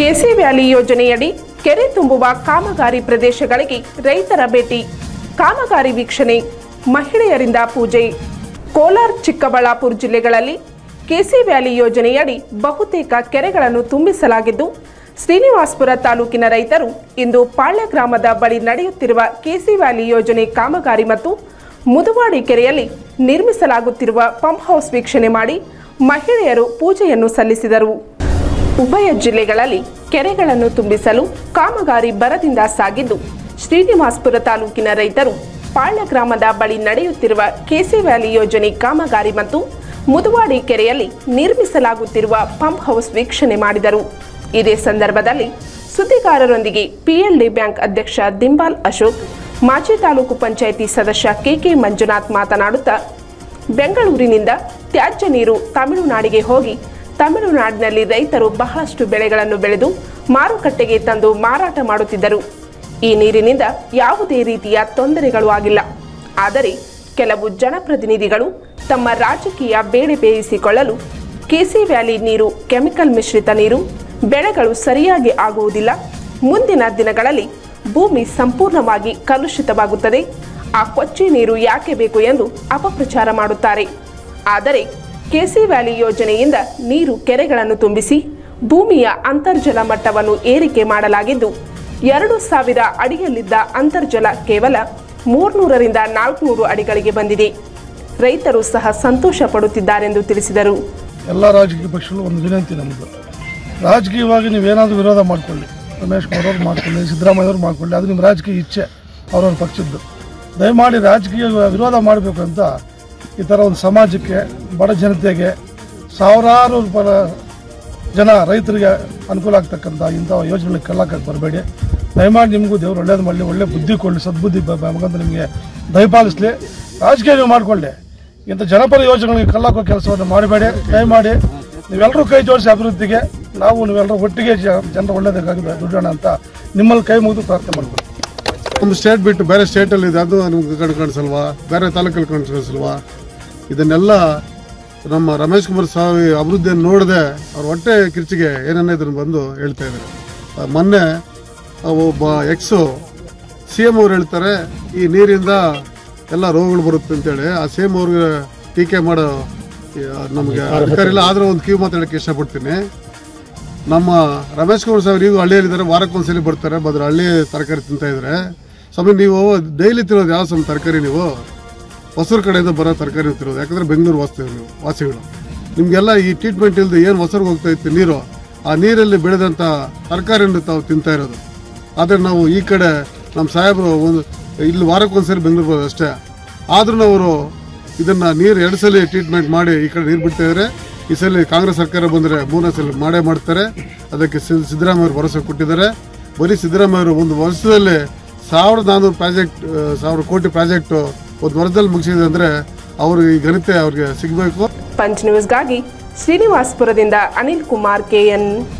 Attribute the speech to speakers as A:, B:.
A: KC valley ಯೋಜನೆಯಡಿ ಕೆರೆ ತುಂಬುವ ಕಾಮಗಾರಿ ಪ್ರದೇಶಗಳಿಗೆ ರೈತರ ಭೇಟಿ ಕಾಮಗಾರಿ ವೀಕ್ಷಣೆ ಮಹಿಳೆಯರಿಂದ ಪೂಜೆ ಕೋಲಾರ ಚಿಕ್ಕಬಳ್ಳಾಪುರ ಜಿಲ್ಲೆಗಳಲ್ಲಿ ಕೆಸಿ ವ್ಯಾಲಿ ಯೋಜನೆಯಡಿ ಬಹುತೇಕ ಕೆರೆಗಳನ್ನು ತುಂಬಿಸಲಾಗಿದ್ದು ಶ್ರೀನಿವಾಸಪುರ ತಾಲೂಕಿನ ರೈತರು ಇಂದು ಪಾಳ್ಯ ಗ್ರಾಮದ ಬಳಿ ನಡೆಯುತ್ತಿರುವ ಕೆಸಿ ವ್ಯಾಲಿ ಯೋಜನೆ ಕಾಮಗಾರಿ ಮತ್ತು ಮುದುವಾಡಿ ಕೆರೆಯಲ್ಲಿ ನಿರ್ಮಿಸಲಾಗುತ್ತಿರುವ ಪಂಪ್ ಹೌಸ್ ವೀಕ್ಷಣೆ ಮಾಡಿ ಮಹಿಳೆಯರು ಪೂಜೆಯನ್ನು ಸಲ್ಲಿಸಿದರು ಉಭಯ ಜಿಲ್ಲೆಗಳಲ್ಲಿ ಕೆರೆಗಳನ್ನು ತುಂಬಿಸಲು ಕಾಮಗಾರಿ ಬರದಿಂದ ಸಾಗಿದ್ದು ಶ್ರೀನಿವಾಸಪುರ ತಾಲೂಕಿನ ರೈತರು ಪಾಳ್ಯ ಗ್ರಾಮದ ಬಳಿ ನಡೆಯುತ್ತಿರುವ ಕೆಸಿ ವ್ಯಾಲಿ ಯೋಜನೆ ಕಾಮಗಾರಿ ಮತ್ತು ಮುದುವಾಡಿ ಕೆರೆಯಲ್ಲಿ ನಿರ್ಮಿಸಲಾಗುತ್ತಿರುವ ಪಂಪ್ ಹೌಸ್ ವೀಕ್ಷಣೆ ಮಾಡಿದರು ಇದೇ ಸಂದರ್ಭದಲ್ಲಿ ಸುದ್ದಿಗಾರರೊಂದಿಗೆ ಪಿಎಲ್ಡಿ ಬ್ಯಾಂಕ್ ಅಧ್ಯಕ್ಷ ದಿಂಬಾಲ್ ಅಶೋಕ್ ಮಾಜಿ ತಾಲೂಕು ಪಂಚಾಯಿತಿ ಸದಸ್ಯ ಕೆಕೆ ಮಂಜುನಾಥ್ ಮಾತನಾಡುತ್ತಾ ಬೆಂಗಳೂರಿನಿಂದ ತ್ಯಾಜ್ಯ ನೀರು ತಮಿಳುನಾಡಿಗೆ ಹೋಗಿ ತಮಿಳುನಾಡಿನಲ್ಲಿ ರೈತರು ಬಹಳಷ್ಟು ಬೆಳೆಗಳನ್ನು ಬೆಳೆದು ಮಾರುಕಟ್ಟೆಗೆ ತಂದು ಮಾರಾಟ ಮಾಡುತ್ತಿದ್ದರು ಈ ನೀರಿನಿಂದ ಯಾವುದೇ ರೀತಿಯ ತೊಂದರೆಗಳು ಆಗಿಲ್ಲ ಆದರೆ ಕೆಲವು ಜನಪ್ರತಿನಿಧಿಗಳು ತಮ್ಮ ರಾಜಕೀಯ ಬೇಳೆ ಬೇಯಿಸಿಕೊಳ್ಳಲು ಕೆಸಿ ವ್ಯಾಲಿ ನೀರು ಕೆಮಿಕಲ್ ಮಿಶ್ರಿತ ನೀರು ಬೆಳೆಗಳು ಸರಿಯಾಗಿ ಆಗುವುದಿಲ್ಲ ಮುಂದಿನ ದಿನಗಳಲ್ಲಿ ಭೂಮಿ ಸಂಪೂರ್ಣವಾಗಿ ಕಲುಷಿತವಾಗುತ್ತದೆ ಆ ಕೊಚ್ಚಿ ನೀರು ಯಾಕೆ ಬೇಕು ಎಂದು ಅಪಪ್ರಚಾರ ಮಾಡುತ್ತಾರೆ ಆದರೆ ಕೆಸಿ ವ್ಯಾಲಿ ಯೋಜನೆಯಿಂದ ನೀರು ಕೆರೆಗಳನ್ನು ತುಂಬಿಸಿ ಭೂಮಿಯ ಅಂತರ್ಜಲ ಮಟ್ಟವನ್ನು ಏರಿಕೆ ಮಾಡಲಾಗಿದ್ದು ಎರಡು ಸಾವಿರ ಅಡಿಯಲ್ಲಿದ್ದ ಅಂತರ್ಜಲ ಕೇವಲ ಮೂರ್ನೂರರಿಂದ ನಾಲ್ಕುನೂರು ಅಡಿಗಳಿಗೆ ಬಂದಿದೆ ರೈತರು ಸಹ ಸಂತೋಷ ಪಡುತ್ತಿದ್ದಾರೆಂದು ತಿಳಿಸಿದರು
B: ಎಲ್ಲ ರಾಜಕೀಯ ಪಕ್ಷಗಳು ಒಂದು ವಿನಂತಿ ನಮ್ಮದು ರಾಜಕೀಯವಾಗಿ ನೀವೇನಾದರೂ ವಿರೋಧ ಮಾಡಿಕೊಳ್ಳಿ ರಮೇಶ್ ಕುಮಾರ್ ಅವ್ರು ಮಾಡ್ಕೊಳ್ಳಿ ಸಿದ್ದರಾಮಯ್ಯ ಅವ್ರು ಮಾಡ್ಕೊಳ್ಳಿ ಅದು ನಿಮ್ಮ ರಾಜಕೀಯ ಇಚ್ಛೆ ಅವ್ರವ್ರ ಪಕ್ಷದ್ದು ದಯಮಾಡಿ ರಾಜಕೀಯ ವಿರೋಧ ಮಾಡಬೇಕು ಅಂತ ಈ ಥರ ಒಂದು ಸಮಾಜಕ್ಕೆ ಬಡ ಜನತೆಗೆ ಸಾವಿರಾರು ಪರ ಜನ ರೈತರಿಗೆ ಅನುಕೂಲ ಆಗ್ತಕ್ಕಂಥ ಇಂಥ ಯೋಜನೆಗಳಿಗೆ ಕಳ್ಳಕ್ಕೆ ಬರಬೇಡಿ ದಯಮಾಡಿ ನಿಮಗೂ ದೇವ್ರು ಒಳ್ಳೇದು ಮಾಡಲಿ ಒಳ್ಳೆ ಬುದ್ಧಿ ಕೊಡಲಿ ಸದ್ಬುದ್ಧಿ ಬ- ಬ- ಭಗವಂತ ನಿಮಗೆ ದಯಪಾಲಿಸಲಿ ರಾಜಕೀಯ ನೀವು ಮಾಡಿಕೊಳ್ಳಿ ಇಂಥ ಜನಪರ ಯೋಜನೆಗಳಿಗೆ ಕಳ್ಳಾಕೋ ಕೆಲಸವನ್ನು ಮಾಡಬೇಡಿ ದಯಮಾಡಿ ನೀವೆಲ್ಲರೂ ಕೈ ಜೋಡಿಸಿ ಅಭಿವೃದ್ಧಿಗೆ ನಾವು ನೀವೆಲ್ಲರೂ ಒಟ್ಟಿಗೆ ಜ- ಜನರ ಒಳ್ಳೇದಕ್ಕಾಗಿ ದುಡ್ಡೋಣ ಅಂತ ನಿಮ್ಮಲ್ಲಿ ಕೈ ಮುಗಿದು ಪ್ರಾರ್ಥನೆ ಮಾಡ್ಬೋದು
C: ನಮ್ಮ ಸ್ಟೇಟ್ ಬಿಟ್ಟು ಬೇರೆ ಸ್ಟೇಟಲ್ಲಿ ಇದೆ ಅದು ನಿಮ್ಗೆ ಕಣ್ ಕಾಣಿಸಲ್ವಾ ಬೇರೆ ತಾಲೂಕಲ್ಲಿ ಕಣ್ ಕಾಣಿಸಲ್ವಾ ಇದನ್ನೆಲ್ಲ ನಮ್ಮ ರಮೇಶ್ ಕುಮಾರ್ ಸ್ವಾಮಿ ಅಭಿವೃದ್ಧಿಯನ್ನು ನೋಡದೆ ಅವ್ರ ಹೊಟ್ಟೆ ಕಿರ್ಚಿಗೆ ಏನೇನೋ ಇದನ್ನು ಬಂದು ಹೇಳ್ತಾ ಇದ್ದಾರೆ ಆ, ಮೊನ್ನೆ ಆ ಒಬ್ಬ ಎಕ್ಸು ಸಿ ಎಂ ಅವ್ರು ಹೇಳ್ತಾರೆ ಈ ನೀರಿಂದ ಎಲ್ಲ ರೋಗಗಳು ಬರುತ್ತೆ ಅಂತೇಳಿ ಆ ಸಿ ಎಂ ಅವ್ರಿಗೆ ಟೀಕೆ ಮಾಡೋ ಈ, ನಮಗೆ ಅಧಿಕಾರ ಇಲ್ಲ ಆದರೂ ಒಂದು ಕಿವಿ ಮಾತಾಡೋಕ್ಕೆ ಇಷ್ಟಪಡ್ತೀನಿ ನಮ್ಮ ರಮೇಶ್ ಕುಮಾರ್ ಸಾಹೇಬ್ರು ಈಗ ಹಳ್ಳಿಯಲ್ಲಿದ್ದಾರೆ ವಾರಕ್ಕೊಂದ್ಸಲಿ ಬರ್ತಾರೆ ಬದ್ರ ಹಳ್ಳಿ ತರಕಾರಿ ತಿಂತಾ ಇದ್ರೆ ಸ್ವಾಮಿ ನೀವು ಡೈಲಿ ತಿನ್ನೋದು ಯಾವ ಸ್ವಾಮಿ ತರಕಾರಿ ನೀವು ಹೊಸೂರು ಕಡೆಯಿಂದ ಬರೋ ತರಕಾರಿ ತಿನ್ನೋದು ಯಾಕಂದ್ರೆ ಬೆಂಗಳೂರು ವಾಸ್ತೀವಿ ನೀವು ವಾಸಿಗಳು ನಿಮಗೆಲ್ಲ ಈ ಟ್ರೀಟ್ಮೆಂಟ್ ಇಲ್ಲದೆ ಏನು ಹೊಸರ್ಗೆ ಹೋಗ್ತಾ ಇತ್ತು ನೀರು ಆ ನೀರಲ್ಲಿ ಬೆಳೆದಂಥ ತರಕಾರಿಯನ್ನು ತಾವು ತಿಂತಾ ಇರೋದು ಆದರೆ ನಾವು ಈ ಕಡೆ ನಮ್ಮ ಸಾಹೇಬರು ಒಂದು ಇಲ್ಲಿ ವಾರಕ್ಕೊಂದ್ಸರಿ ಬೆಂಗಳೂರು ಬರೋದು ಅಷ್ಟೇ ಆದ್ರೂ ಅವರು ಇದನ್ನ ನೀರು ಎರಡು ಸಲ ಟ್ರೀಟ್ಮೆಂಟ್ ಮಾಡಿ ಈ ಕಡೆ ನೀರು ಬಿಡ್ತಾ ಇದ್ದಾರೆ ಈ ಸಲ ಕಾಂಗ್ರೆಸ್ ಸರ್ಕಾರ ಬಂದರೆ ಮೂರನೇ ಸಲ ಮಾಡೇ ಮಾಡ್ತಾರೆ ಅದಕ್ಕೆ ಸಿ- ಸಿದ್ದರಾಮಯ್ಯ ಅವರು ಭರವಸೆ ಕೊಟ್ಟಿದ್ದಾರೆ ಬರೀ ಸಿದ್ದರಾಮಯ್ಯ ಅವರು ಒಂದು ವರ್ಷದಲ್ಲಿ ಸಾವಿರದ ನಾನ್ನೂರು ಪ್ರಾಜೆಕ್ಟ್ ಆ, ಸಾವಿರ ಕೋಟಿ ಪ್ರಾಜೆಕ್ಟ್ ಒಂದು ವರ್ಷದಲ್ಲಿ ಮುಗಿಸಿದೆ ಅಂದರೆ ಅವ್ರಿಗೆ ಈ ಘನತೆ ಅವ್ರಿಗೆ ಸಿಗಬೇಕು
A: ಪಂಚ್ ನ್ಯೂಸ್ಗಾಗಿ ಶ್ರೀನಿವಾಸಪುರದಿಂದ ಅನಿಲ್ ಕುಮಾರ್ ಕೆಎನ್